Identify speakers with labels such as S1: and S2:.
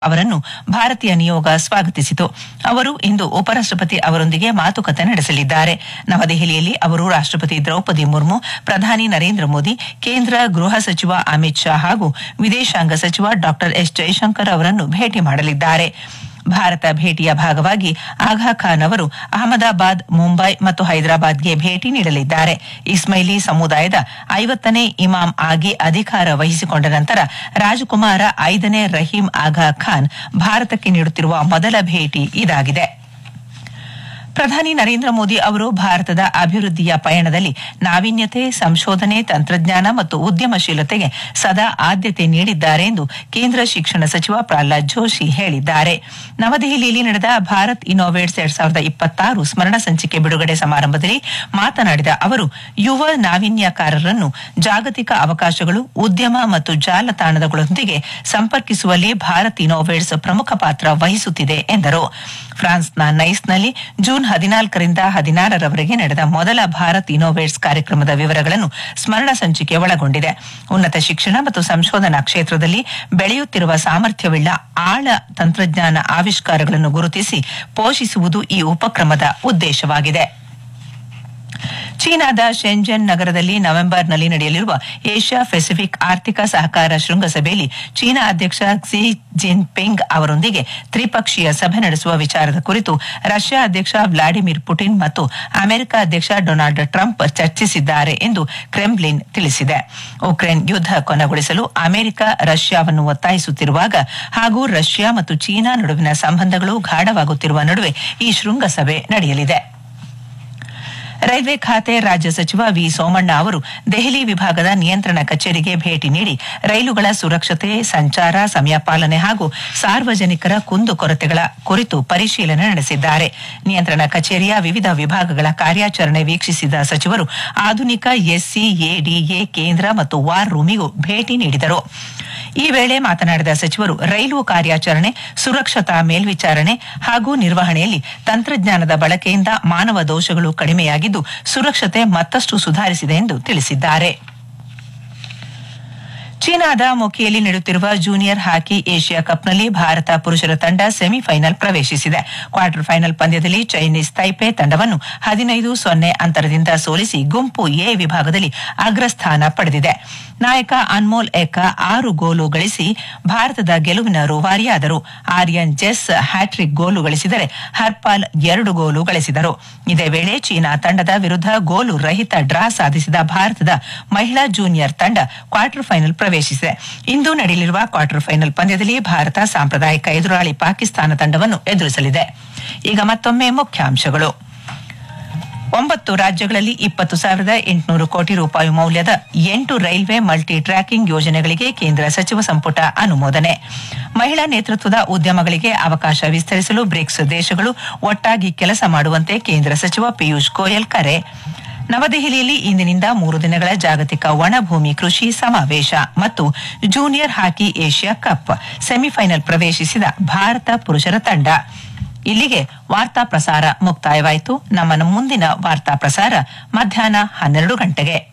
S1: ಅವರನ್ನು ಭಾರತೀಯ ನಿಯೋಗ ಸ್ವಾಗತಿಸಿತು ಅವರು ಇಂದು ಉಪರಾಷ್ಟಪತಿ ಅವರೊಂದಿಗೆ ಮಾತುಕತೆ ನಡೆಸಲಿದ್ದಾರೆ ನವದೆಹಲಿಯಲ್ಲಿ ಅವರು ರಾಷ್ಟಪತಿ ದ್ರೌಪದಿ ಮುರ್ಮು ಪ್ರಧಾನಿ ನರೇಂದ್ರ ಮೋದಿ ಕೇಂದ್ರ ಗೃಹ ಸಚಿವ ಅಮಿತ್ ಶಾ ಹಾಗೂ ವಿದೇಶಾಂಗ ಸಚಿವ ಡಾ ಎಸ್ ಜೈಶಂಕರ್ ಅವರನ್ನು ಭೇಟಿ ಮಾಡಲಿದ್ದಾರೆ ಭಾರತ ಭೇಟಿಯ ಭಾಗವಾಗಿ ಆಗಾ ಖಾನ್ ಅವರು ಅಹಮದಾಬಾದ್ ಮುಂಬೈ ಮತ್ತು ಹೈದರಾಬಾದ್ಗೆ ಭೇಟಿ ನೀಡಲಿದ್ದಾರೆ ಇಸ್ಮೈಲಿ ಸಮುದಾಯದ ಐವತ್ತನೇ ಇಮಾಮ್ ಆಗಿ ಅಧಿಕಾರ ವಹಿಸಿಕೊಂಡ ನಂತರ ರಾಜಕುಮಾರ ಐದನೇ ರಹೀಂ ಆಗಾ ಖಾನ್ ಭಾರತಕ್ಕೆ ನೀಡುತ್ತಿರುವ ಮೊದಲ ಭೇಟಿ ಇದಾಗಿದೆ ಪ್ರಧಾನಿ ನರೇಂದ್ರ ಮೋದಿ ಅವರು ಭಾರತದ ಅಭಿವೃದ್ಧಿಯ ಪಯಣದಲ್ಲಿ ನಾವೀನ್ಯತೆ ಸಂಶೋಧನೆ ತಂತ್ರಜ್ಞಾನ ಮತ್ತು ಉದ್ಯಮಶೀಲತೆಗೆ ಸದಾ ಆದ್ಯತೆ ನೀಡಿದ್ದಾರೆ ಎಂದು ಕೇಂದ್ರ ಶಿಕ್ಷಣ ಸಚಿವ ಪ್ರಹ್ಲಾದ್ ಜೋಶಿ ಹೇಳಿದ್ದಾರೆ ನವದೆಹಲಿಯಲ್ಲಿ ನಡೆದ ಭಾರತ್ ಇನ್ನೋವೇಟ್ಸ್ ಎರಡ್ ಸಾವಿರದ ಇಪ್ಪತ್ತಾರು ಸ್ಮರಣ ಸಂಚಿಕೆ ಬಿಡುಗಡೆ ಸಮಾರಂಭದಲ್ಲಿ ಮಾತನಾಡಿದ ಅವರು ಯುವ ನಾವೀನ್ಯಕಾರರನ್ನು ಜಾಗತಿಕ ಅವಕಾಶಗಳು ಉದ್ಯಮ ಮತ್ತು ಜಾಲತಾಣಗಳೊಂದಿಗೆ ಸಂಪರ್ಕಿಸುವಲ್ಲಿ ಭಾರತ್ ಇನ್ನೋವೇಟ್ಸ್ ಪ್ರಮುಖ ಪಾತ್ರ ವಹಿಸುತ್ತಿದೆ ಎಂದರು ಫ್ರಾನ್ಸ್ನ ನೈಸ್ನಲ್ಲಿ ಜೂನ್ ಹದಿನಾಲ್ಕರಿಂದ ಹದಿನಾರರವರೆಗೆ ನಡೆದ ಮೊದಲ ಭಾರತ್ ಇನ್ನೋವೇಟ್ಸ್ ಕಾರ್ಯಕ್ರಮದ ವಿವರಗಳನ್ನು ಸ್ಮರಣ ಸಂಚಿಕೆ ಒಳಗೊಂಡಿದೆ ಉನ್ನತ ಶಿಕ್ಷಣ ಮತ್ತು ಸಂಶೋಧನಾ ಕ್ಷೇತ್ರದಲ್ಲಿ ಬೆಳೆಯುತ್ತಿರುವ ಸಾಮರ್ಥ್ಯವುಳ್ಳ ಆಳ ತಂತ್ರಜ್ಞಾನ ಆವಿಷ್ಕಾರಗಳನ್ನು ಗುರುತಿಸಿ ಪೋಷಿಸುವುದು ಈ ಉಪಕ್ರಮದ ಉದ್ದೇಶವಾಗಿದೆ ಚೀನಾದ ಶೆಂಜನ್ ನಗರದಲ್ಲಿ ನವೆಂಬರ್ನಲ್ಲಿ ನಡೆಯಲಿರುವ ಏಷ್ಯಾ ಪೆಸಿಫಿಕ್ ಆರ್ಥಿಕ ಸಹಕಾರ ಶೃಂಗಸಭೆಯಲ್ಲಿ ಚೀನಾ ಅಧ್ಯಕ್ಷ ಕ್ಸಿ ಜಿನ್ಪಿಂಗ್ ಅವರೊಂದಿಗೆ ತ್ರಿಪಕ್ಷೀಯ ಸಭೆ ನಡೆಸುವ ವಿಚಾರದ ಕುರಿತು ರಷ್ಯಾ ಅಧ್ಯಕ್ಷ ವ್ಲಾಡಿಮಿರ್ ಪುಟಿನ್ ಮತ್ತು ಅಮೆರಿಕ ಅಧ್ಯಕ್ಷ ಡೊನಾಲ್ಡ್ ಟ್ರಂಪ್ ಚರ್ಚಿಸಿದ್ದಾರೆ ಎಂದು ಕ್ರೆಮ್ಲಿನ್ ತಿಳಿಸಿದೆ ಉಕ್ರೇನ್ ಯುದ್ಧ ಕೊನೆಗೊಳಿಸಲು ಅಮೆರಿಕ ರಷ್ಯಾವನ್ನು ಒತ್ತಾಯಿಸುತ್ತಿರುವಾಗ ಹಾಗೂ ರಷ್ಯಾ ಮತ್ತು ಚೀನಾ ನಡುವಿನ ಸಂಬಂಧಗಳು ಗಾಢವಾಗುತ್ತಿರುವ ನಡುವೆ ಈ ಶೃಂಗಸಭೆ ನಡೆಯಲಿದೆ ರೈಲ್ವೆ ಖಾತೆ ರಾಜ್ಯ ಸಚಿವ ವಿ ಸೋಮಣ್ಣ ಅವರು ದೆಹಲಿ ವಿಭಾಗದ ನಿಯಂತ್ರಣ ಕಚೇರಿಗೆ ಭೇಟಿ ನೀಡಿ ರೈಲುಗಳ ಸುರಕ್ಷತೆ ಸಂಚಾರ ಸಮಯ ಪಾಲನೆ ಹಾಗೂ ಸಾರ್ವಜನಿಕರ ಕುಂದುಕೊರತೆಗಳ ಕುರಿತು ಪರಿಶೀಲನೆ ನಡೆಸಿದ್ದಾರೆ ನಿಯಂತ್ರಣ ಕಚೇರಿಯ ವಿವಿಧ ವಿಭಾಗಗಳ ಕಾರ್ಯಾಚರಣೆ ವೀಕ್ಷಿಸಿದ ಸಚಿವರು ಆಧುನಿಕ ಎಸ್ಸಿಎಡಿಎ ಕೇಂದ್ರ ಮತ್ತು ವಾರ್ ರೂಮಿಗೂ ಭೇಟಿ ನೀಡಿದರು ಈ ವೇಳೆ ಮಾತನಾಡಿದ ಸಚಿವರು ರೈಲು ಕಾರ್ಯಾಚರಣೆ ಸುರಕ್ಷತಾ ಮೇಲ್ವಿಚಾರಣೆ ಹಾಗೂ ನಿರ್ವಹಣೆಯಲ್ಲಿ ತಂತ್ರಜ್ಞಾನದ ಬಳಕೆಯಿಂದ ಮಾನವ ದೋಷಗಳು ಕಡಿಮೆಯಾಗಿದ್ದು ಸುರಕ್ಷತೆ ಮತ್ತಷ್ಟು ಸುಧಾರಿಸಿದೆ ಎಂದು ತಿಳಿಸಿದ್ದಾರೆ ಚೀನಾದ ಮೊಕಿಯಲ್ಲಿ ನಡೆಯುತ್ತಿರುವ ಜೂನಿಯರ್ ಹಾಕಿ ಏಷ್ಯಾ ಕಪ್ನಲ್ಲಿ ಭಾರತ ಪುರುಷರ ತಂಡ ಸೆಮಿಫೈನಲ್ ಪ್ರವೇಶಿಸಿದೆ ಕ್ವಾರ್ಟರ್ ಫೈನಲ್ ಪಂದ್ಯದಲ್ಲಿ ಚೈನೀಸ್ ತೈಪೆ ತಂಡವನ್ನು ಹದಿನೈದು ಸೊನ್ನೆ ಅಂತರದಿಂದ ಸೋಲಿಸಿ ಗುಂಪು ಎ ವಿಭಾಗದಲ್ಲಿ ಅಗ್ರಸ್ಥಾನ ಪಡೆದಿದೆ ನಾಯಕ ಅನ್ಮೋಲ್ ಎಕ್ಕ ಆರು ಗೋಲು ಗಳಿಸಿ ಭಾರತದ ಗೆಲುವಿನ ರೂವಾರಿಯಾದರು ಆರ್ಯನ್ ಜೆಸ್ ಹ್ಯಾಟ್ರಿಕ್ ಗೋಲು ಗಳಿಸಿದರೆ ಹರ್ಪಾಲ್ ಎರಡು ಗೋಲು ಗಳಿಸಿದರು ಇದೇ ವೇಳೆ ಚೀನಾ ತಂಡದ ವಿರುದ್ಧ ಗೋಲು ರಹಿತ ಡ್ರಾ ಸಾಧಿಸಿದ ಭಾರತದ ಮಹಿಳಾ ಜೂನಿಯರ್ ತಂಡ ಕ್ವಾರ್ಟರ್ ಫೈನಲ್ ಪ್ರವೇಶಿಸಿದೆ ಇಂದು ನಡೆಯಲಿರುವ ಕ್ವಾರ್ಟರ್ ಫೈನಲ್ ಪಂದ್ಯದಲ್ಲಿ ಭಾರತ ಸಾಂಪ್ರದಾಯಿಕ ಎದುರಾಳಿ ಪಾಕಿಸ್ತಾನ ತಂಡವನ್ನು ಎದುರಿಸಲಿದೆ ಈಗ ಮತ್ತೊಮ್ಮೆ ಮುಖ್ಯಾಂಶಗಳು ಒಂಬತ್ತು ರಾಜ್ಯಗಳಲ್ಲಿ ಇಪ್ಪತ್ತು ಸಾವಿರದ ಎಂಟುನೂರು ಕೋಟಿ ರೂಪಾಯಿ ಮೌಲ್ಯದ ಎಂಟು ರೈಲ್ವೆ ಮಲ್ಟಿ ಟ್ರ್ಯಾಕಿಂಗ್ ಯೋಜನೆಗಳಿಗೆ ಕೇಂದ್ರ ಸಚಿವ ಸಂಪುಟ ಅನುಮೋದನೆ ಮಹಿಳಾ ನೇತೃತ್ವದ ಉದ್ಯಮಗಳಿಗೆ ಅವಕಾಶ ವಿಸ್ತರಿಸಲು ಬ್ರಿಕ್ಸ್ ದೇಶಗಳು ಒಟ್ಟಾಗಿ ಕೆಲಸ ಮಾಡುವಂತೆ ಕೇಂದ್ರ ಸಚಿವ ಪಿಯೂಷ್ ಗೋಯಲ್ ಕರೆ ನವದೆಹಲಿಯಲ್ಲಿ ಇಂದಿನಿಂದ ಮೂರು ದಿನಗಳ ಜಾಗತಿಕ ಒಣಭೂಮಿ ಕೃಷಿ ಸಮಾವೇಶ ಮತ್ತು junior hockey Asia cup semifinal ಪ್ರವೇಶಿಸಿದ ಭಾರತ ಪುರುಷರ ತಂಡ ಇಲ್ಲಿಗೆ ವಾರ್ತಾ ಪ್ರಸಾರ ಮುಕ್ತಾಯವಾಯಿತು ನಮ್ಮ ಮುಂದಿನ ವಾರ್ತಾ ಪ್ರಸಾರ ಮಧ್ಯಾಹ್ನ ಹನ್ನೆರಡು ಗಂಟೆಗೆ